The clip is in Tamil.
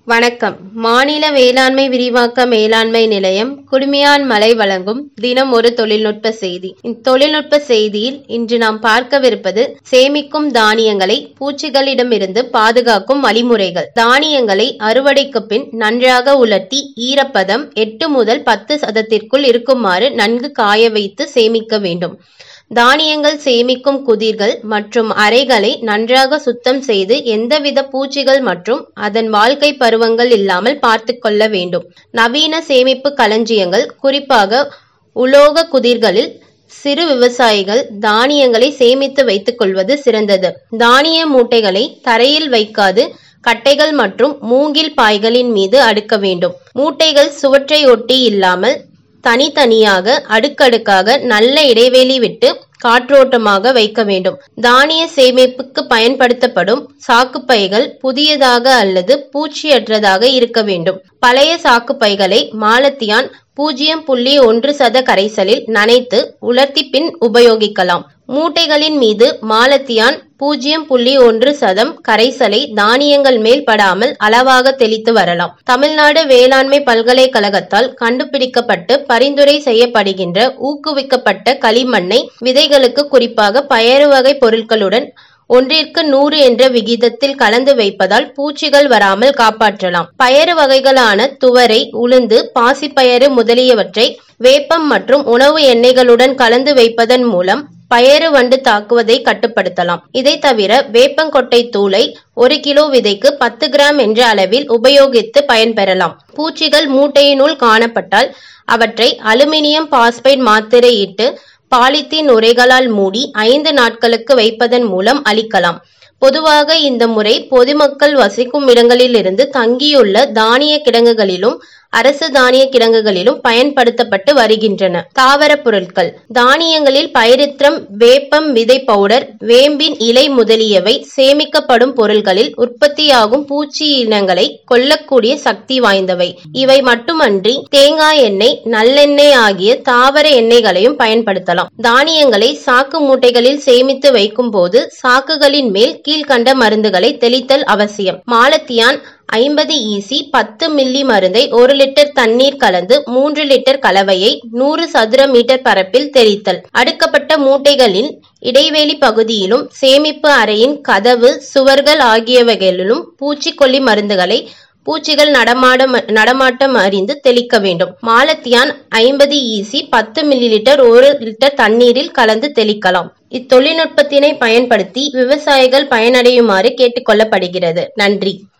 வணக்கம் மாநில வேளாண்மை விரிவாக்க மேலாண்மை நிலையம் குடுமியான் மலை வழங்கும் தினம் ஒரு தொழில்நுட்ப செய்தி இத்தொழில்நுட்ப செய்தியில் இன்று நாம் பார்க்கவிருப்பது சேமிக்கும் தானியங்களை பூச்சிகளிடமிருந்து பாதுகாக்கும் வழிமுறைகள் தானியங்களை அறுவடைக்கு பின் நன்றாக உலர்த்தி ஈரப்பதம் எட்டு முதல் பத்து சதத்திற்குள் இருக்குமாறு நன்கு காய வைத்து சேமிக்க வேண்டும் தானியங்கள் சேமிக்கும் குதிர்கள் மற்றும் அறைகளை நன்றாக சுத்தம் செய்து எந்தவித பூச்சிகள் மற்றும் அதன் வாழ்க்கை பருவங்கள் இல்லாமல் பார்த்து கொள்ள வேண்டும் நவீன சேமிப்பு களஞ்சியங்கள் குறிப்பாக உலோக குதிர்களில் சிறு விவசாயிகள் தானியங்களை சேமித்து வைத்துக் கொள்வது சிறந்தது தானிய மூட்டைகளை தரையில் வைக்காது கட்டைகள் மற்றும் மூங்கில் பாய்களின் மீது அடுக்க வேண்டும் மூட்டைகள் சுவற்றை ஒட்டி இல்லாமல் தனித்தனியாக அடுக்கடுக்காக நல்ல இடைவெளி விட்டு காற்றோட்டமாக வைக்க வேண்டும் தானிய சேமிப்புக்கு பயன்படுத்தப்படும் சாக்குப்பைகள் புதியதாக அல்லது பூச்சியற்றதாக இருக்க வேண்டும் பழைய சாக்குப்பைகளை மாலத்தியான் பூஜ்ஜியம் புள்ளி ஒன்று சத கரைசலில் நனைத்து உலர்த்தி பின் உபயோகிக்கலாம் மூட்டைகளின் மீது மாலத்தியான் பூஜ்ஜியம் புள்ளி ஒன்று சதம் கரைசலை தானியங்கள் மேல் படாமல் அளவாக தெளித்து வரலாம் தமிழ்நாடு வேளாண்மை பல்கலைக்கழகத்தால் கண்டுபிடிக்கப்பட்டு பரிந்துரை செய்யப்படுகின்ற ஊக்குவிக்கப்பட்ட களிமண்ணை விதைகளுக்கு குறிப்பாக பயறு வகை பொருட்களுடன் ஒன்றிற்கு நூறு என்ற விகிதத்தில் கலந்து வைப்பதால் பூச்சிகள் வராமல் காப்பாற்றலாம் பயறு வகைகளான துவரை உளுந்து பாசிப்பயறு முதலியவற்றை வேப்பம் மற்றும் உணவு எண்ணெய்களுடன் கலந்து வைப்பதன் மூலம் பயறு வண்டு தாக்குவதை கட்டுப்படுத்தலாம் இதை தவிர வேப்பங்கொட்டை தூளை ஒரு கிலோ விதைக்கு பத்து கிராம் என்ற அளவில் உபயோகித்து பயன்பெறலாம் பூச்சிகள் மூட்டையினுள் காணப்பட்டால் அவற்றை அலுமினியம் பாஸ்பைட் மாத்திரை இட்டு பாலித்தீன் உரைகளால் மூடி ஐந்து நாட்களுக்கு வைப்பதன் மூலம் அழிக்கலாம் பொதுவாக இந்த முறை பொதுமக்கள் வசிக்கும் இடங்களிலிருந்து தங்கியுள்ள தானிய கிடங்குகளிலும் அரசு தானிய கிடங்குகளிலும் பயன்படுத்தப்பட்டு வருகின்றன தாவர பொருட்கள் தானியங்களில் பைரித்ரம் வேப்பம் விதை பவுடர் வேம்பின் இலை முதலியவை சேமிக்கப்படும் பொருட்களில் உற்பத்தியாகும் பூச்சி இனங்களை கொல்லக்கூடிய சக்தி வாய்ந்தவை இவை மட்டுமன்றி தேங்காய் எண்ணெய் நல்லெண்ணெய் ஆகிய தாவர எண்ணெய்களையும் பயன்படுத்தலாம் தானியங்களை சாக்கு மூட்டைகளில் சேமித்து வைக்கும் போது சாக்குகளின் மேல் கீழ்கண்ட மருந்துகளை தெளித்தல் அவசியம் மாலத்தியான் ஐம்பது ஈசி பத்து மில்லி மருந்தை ஒரு லிட்டர் தண்ணீர் கலந்து மூன்று லிட்டர் கலவையை நூறு சதுர மீட்டர் பரப்பில் தெளித்தல் அடுக்கப்பட்ட மூட்டைகளின் இடைவெளி பகுதியிலும் சேமிப்பு அறையின் கதவு சுவர்கள் ஆகியவைகளிலும் பூச்சிக்கொல்லி மருந்துகளை பூச்சிகள் நடமாடம் நடமாட்டம் அறிந்து தெளிக்க வேண்டும் மாலத்தியான் ஐம்பது ஈசி பத்து மில்லி லிட்டர் ஒரு லிட்டர் தண்ணீரில் கலந்து தெளிக்கலாம் இத்தொழில்நுட்பத்தினை பயன்படுத்தி விவசாயிகள் பயனடையுமாறு கேட்டுக்கொள்ளப்படுகிறது நன்றி